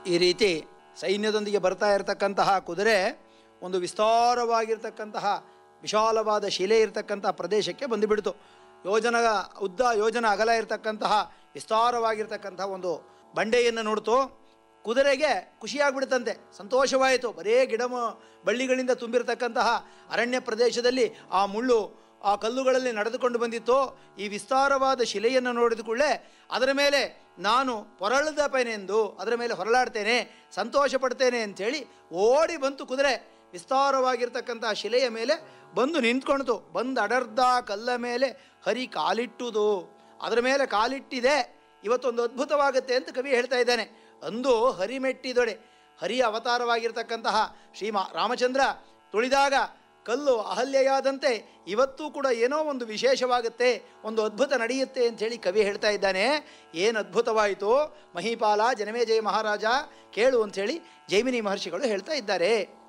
ಈ ರೀತಿ ಸೈನ್ಯದೊಂದಿಗೆ ಬರ್ತಾ ಇರತಕ್ಕಂತಹ ಕುದುರೆ ಒಂದು ವಿಸ್ತಾರವಾಗಿರ್ತಕ್ಕಂತಹ ವಿಶಾಲವಾದ ಶಿಲೆ ಇರತಕ್ಕಂತಹ ಪ್ರದೇಶಕ್ಕೆ ಬಂದುಬಿಡ್ತು ಯೋಜನ ಉದ್ದ ಯೋಜನ ಅಗಲ ಇರತಕ್ಕಂತಹ ವಿಸ್ತಾರವಾಗಿರ್ತಕ್ಕಂತಹ ಒಂದು ಬಂಡೆಯನ್ನು ನೋಡ್ತು ಕುದುರೆಗೆ ಖುಷಿಯಾಗ್ಬಿಡ್ತಂತೆ ಸಂತೋಷವಾಯಿತು ಬರೇ ಗಿಡ ಮ- ಬಳ್ಳಿಗಳಿಂದ ತುಂಬಿರತಕ್ಕಂತಹ ಅರಣ್ಯ ಪ್ರದೇಶದಲ್ಲಿ ಆ ಮುಳ್ಳು ಆ ಕಲ್ಲುಗಳಲ್ಲಿ ನಡೆದುಕೊಂಡು ಬಂದಿತ್ತು ಈ ವಿಸ್ತಾರವಾದ ಶಿಲೆಯನ್ನು ನೋಡಿದ ಕೂಡಲೇ ಅದರ ಮೇಲೆ ನಾನು ಹೊರಳದಪ್ಪನೆಂದು ಅದರ ಮೇಲೆ ಹೊರಳಾಡ್ತೇನೆ ಸಂತೋಷ ಪಡ್ತೇನೆ ಅಂಥೇಳಿ ಓಡಿ ಬಂತು ಕುದುರೆ ವಿಸ್ತಾರವಾಗಿರ್ತಕ್ಕಂತಹ ಶಿಲೆಯ ಮೇಲೆ ಬಂದು ನಿಂತ್ಕೊಳ್ತು ಬಂದು ಅಡರ್ಧ ಕಲ್ಲ ಮೇಲೆ ಹರಿ ಕಾಲಿಟ್ಟುದು ಅದರ ಮೇಲೆ ಕಾಲಿಟ್ಟಿದೆ ಇವತ್ತೊಂದು ಅದ್ಭುತವಾಗುತ್ತೆ ಅಂತ ಕವಿ ಹೇಳ್ತಾ ಇದ್ದಾನೆ ಅಂದು ಹರಿಮೆಟ್ಟಿದೊಡೆ ಹರಿಯ ಅವತಾರವಾಗಿರ್ತಕ್ಕಂತಹ ಶ್ರೀಮಾ ರಾಮಚಂದ್ರ ತುಳಿದಾಗ ಕಲ್ಲು ಅಹಲ್ಯೆಯಾದಂತೆ ಇವತ್ತೂ ಕೂಡ ಏನೋ ಒಂದು ವಿಶೇಷವಾಗುತ್ತೆ ಒಂದು ಅದ್ಭುತ ನಡೆಯುತ್ತೆ ಅಂಥೇಳಿ ಕವಿ ಹೇಳ್ತಾ ಇದ್ದಾನೆ ಏನು ಅದ್ಭುತವಾಯಿತು ಮಹಿಪಾಲ ಜನಮೇಜಯ ಮಹಾರಾಜ ಕೇಳು ಅಂಥೇಳಿ ಜೈಮಿನಿ ಮಹರ್ಷಿಗಳು ಹೇಳ್ತಾ ಇದ್ದಾರೆ